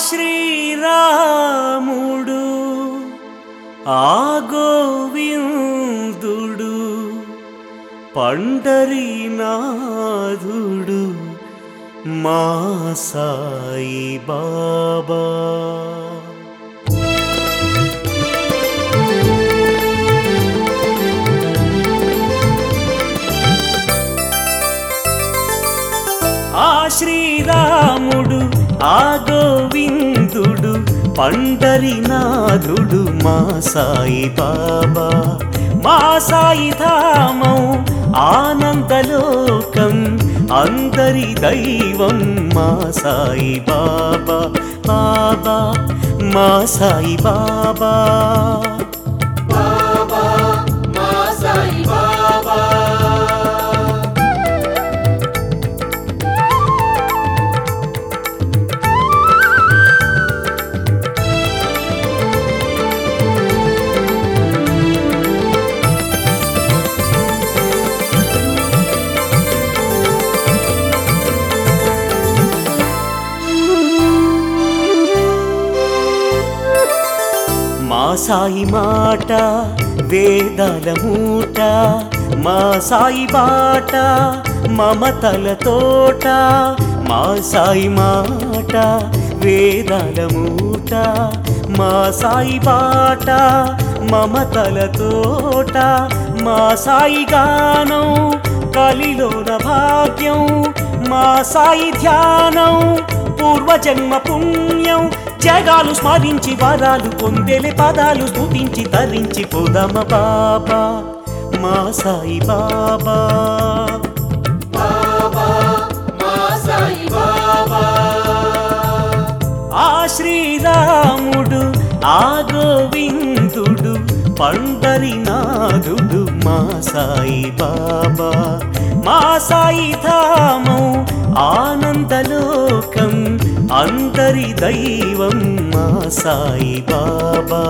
శ్రీరాముడు ఆ గోవిందుడు పండరీనాథుడు మా సాయి బాబా ఆ శ్రీరాముడు ఆ గోవిందుడు పండరినాథుడు మా సాయి బాబా మా సాయి ధామం ఆనందలోకం అందరి దైవం మా సాయి బాబా బాబా మా సాయి బాబా బాబా మా సాయి బాబా మా సాయి మాట వేదాల మూట మా సాయి బాట మమతల తోట మా సాయి మాట వేదాల మూట మా సాయి బాట మమతల తోట మా సాయి గానం కలిలోన భాగ్యం మా సాయి ధ్యానం పూర్వజన్మ పుణ్యం జగాలు స్మరించి వరాలు పొందెలే పదాలు స్తుతించి తరించి పోదమ బాబా మా సాయి బాబా బాబా మా సాయి బాబా ఆ శ్రీరాముడు ఆ గోవిందుడు పండరినాథుడు మా సాయి బాబా మా సాయి ధామం ఆనందలోకం అందరి దైవం మా సాయి బాబా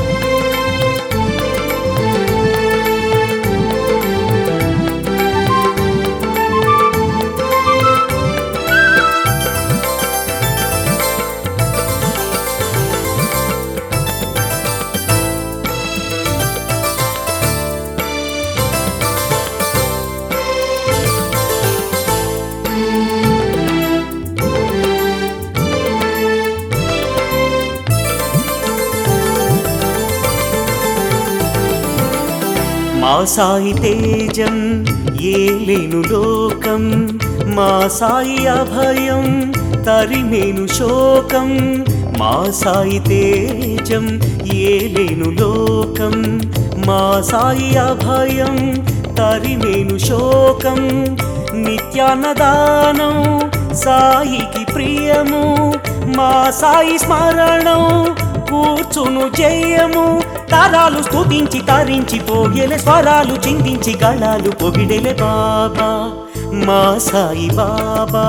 మా సాయి తేజం ఏలేను లోకం మా సాయి అభయం తరిమేను శోకం మా సాయి తేజం ఏలేను లోకం మా సాయి అభయం తరిమేను శోకం నిత్యాన్నదానం సాయికి ప్రియము మా సాయి స్మరణం కూర్చును జయము తరాలు స్తుతించి తరించి పోగెలే స్వరాలు చిందించి గళాలు పొగిడెలే బాబా మా సాయి బాబా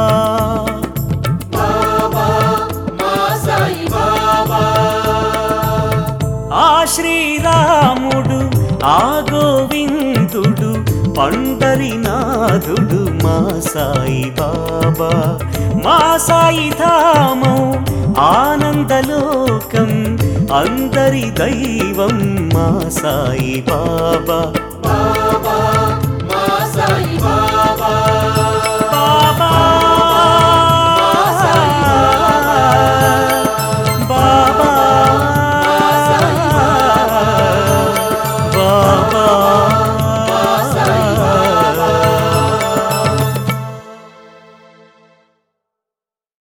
బాబా మా సాయి బాబా ఆ శ్రీరాముడు ఆ గోవిందుడు పండరినాథుడు మా సాయి బాబా మా సాయి ధామం ఆనందలోకం అందరి దైవం మా సాయి బాబా